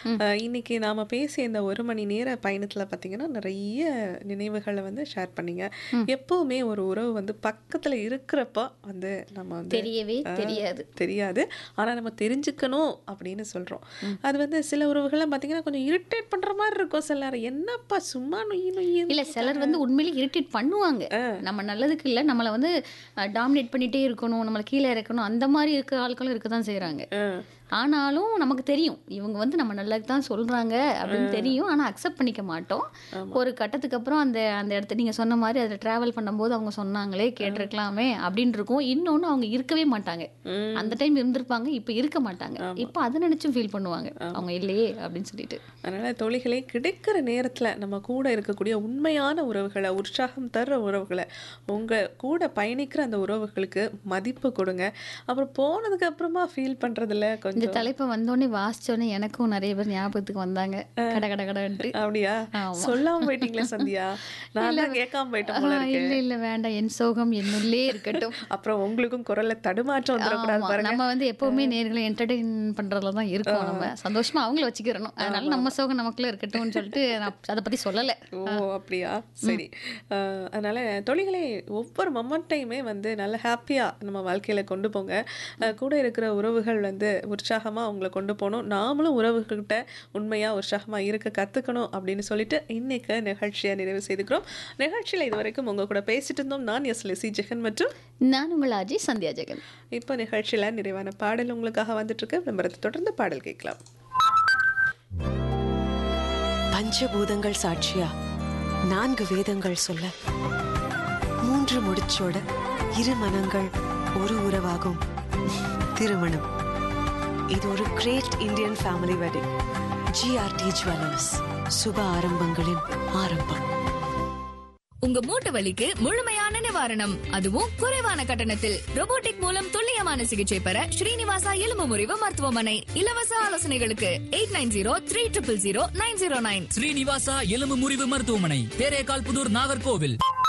அஹ், இன்னைக்கு நாம பேசிய இந்த ஒரு மணி நேர பயணத்துல பாத்தீங்கன்னா நிறைய நினைவுகளை வந்து ஷேர் பண்ணீங்க எப்பவுமே ஒரு உறவு வந்து பக்கத்துல இருக்கிறப்ப வந்து நம்ம வந்து தெரியவே தெரியாது தெரியாது ஆனா நம்ம தெரிஞ்சுக்கணும் அப்படின்னு சொல்றோம் அது வந்து சில உறவுகள்லாம் பாத்தீங்கன்னா கொஞ்சம் இரிட்டேட் பண்ற மாதிரி இருக்கும் சில நேரம் என்னப்பா சும்மா நொய்யி நொய்யி இல்ல சிலர் வந்து உண்மையிலேயே இரிட்டேட் பண்ணுவாங்க நம்ம நல்லதுக்கு இல்ல நம்மள வந்து டாமினேட் பண்ணிட்டே இருக்கணும் நம்மள கீழே இறக்கணும் அந்த மாதிரி இருக்க ஆட்களும் இருக்க தான் செய்றாங்க அஹ், ஆனாலும் நமக்கு தெரியும் இவங்க வந்து நம்ம நல்லதுக்கு தான் சொல்றாங்க அப்படின்னு தெரியும் ஆனா அக்செப்ட் பண்ணிக்க மாட்டோம் ஒரு கட்டத்துக்கு அப்புறம் அந்த அந்த இடத்த நீங்க சொன்ன மாதிரி அதில் டிராவல் பண்ணும்போது அவங்க சொன்னாங்களே கேட்டிருக்கலாமே அப்படின்னு இருக்கும் இன்னொன்னு அவங்க இருக்கவே மாட்டாங்க உம். அந்த டைம் இருந்திருப்பாங்க இப்ப இருக்க மாட்டாங்க இப்ப அதை நினைச்சும் ஃபீல் பண்ணுவாங்க அவங்க இல்லையே அப்படின்னு சொல்லிட்டு அதனால தோழிகளே கிடைக்கிற நேரத்துல நம்ம கூட இருக்கக்கூடிய உண்மையான உறவுகளை உற்சாகம் தர்ற உறவுகளை உங்க கூட பயணிக்கிற அந்த உறவுகளுக்கு மதிப்பு கொடுங்க அப்புறம் போனதுக்கு அப்புறமா ஃபீல் பண்றதுல இந்த கொஞ்சம் தலைப்பை வந்தோடனே வாசிச்சோடனே எனக்கும் நிறைய பேர் ஞாபகத்துக்கு வந்தாங்க கட கட கடன்ட்டு அப்படியா ஆமா. சொல்லாம போயிட்டீங்களே சந்தியா நான் தான் கேட்காம போயிட்டேன் போல இருக்கு இல்ல இல்ல வேண்டாம் என் சோகம் என்னுள்ளே இருக்கட்டும் அப்புறம் உங்களுக்கும் குரல்ல தடுமாற்றம் வந்துடக்கூடாது ஆமா, பாருங்க நம்ம வந்து எப்பவுமே நேர்களை என்டர்டெயின் பண்றதுல தான் இருக்கோம் நம்ம சந்தோஷமா அவங்கள வச்சுக்கிறணும் அதனால நம்ம சோகம் நமக்குள்ள இருக்கட்டும்னு சொல்லிட்டு நான் அதை பத்தி சொல்லல ஓ அப்படியா சரி அஹ், அதனால தொழில்களே ஒவ்வொரு மொமெண்ட்டையுமே வந்து நல்ல ஹாப்பியா நம்ம வாழ்க்கையில கொண்டு போங்க அஹ், கூட இருக்கிற உறவுகள் வந்து உற்சாகமா உங்களை கொண்டு போகணும் நாமளும் உறவுகிட்ட உண்மையா உற்சாகமா இருக்க கத்துக்கணும் அப்படின்னு சொல்லிட்டு இன்னைக்கு நிகழ்ச்சியை நிறைவு செய்துக்கிறோம் நிகழ்ச்சியில இது வரைக்கும் உங்க கூட பேசிட்டு இருந்தோம் நான் எஸ் லெசி ஜெகன் மற்றும் நான் உங்கள் அஜய் சந்தியா ஜெகன் இப்போ நிகழ்ச்சியில நிறைவான பாடல் உங்களுக்காக வந்துட்டு இருக்கு விளம்பரத்தை தொடர்ந்து பாடல் கேட்கலாம் பஞ்சபூதங்கள் சாட்சியா நான்கு வேதங்கள் சொல்ல மூன்று முடிச்சோட இரு மனங்கள் ஒரு உறவாகும் திருமணம் இது ஒரு great Indian family wedding GRT jewellers சுப ஆரம்பங்களின் ஆரம்பம் உங்க மூட்டு வலிக்கு முழுமையான நிவாரணம் அதுவும் குறைவான கட்டணத்தில் robotic மூலம் துல்லியமான சிகிச்சை பெற ஸ்ரீனிவாசா எலும்பு முறிவு மருத்துவமனை இலவச ஆலோசனைகளுக்கு eight nine zero three triple zero nine zero nine Srinivasa எலும்பு முறிவு மருத்துவமனை தேரேகால் புதூர் நாகர்கோவில்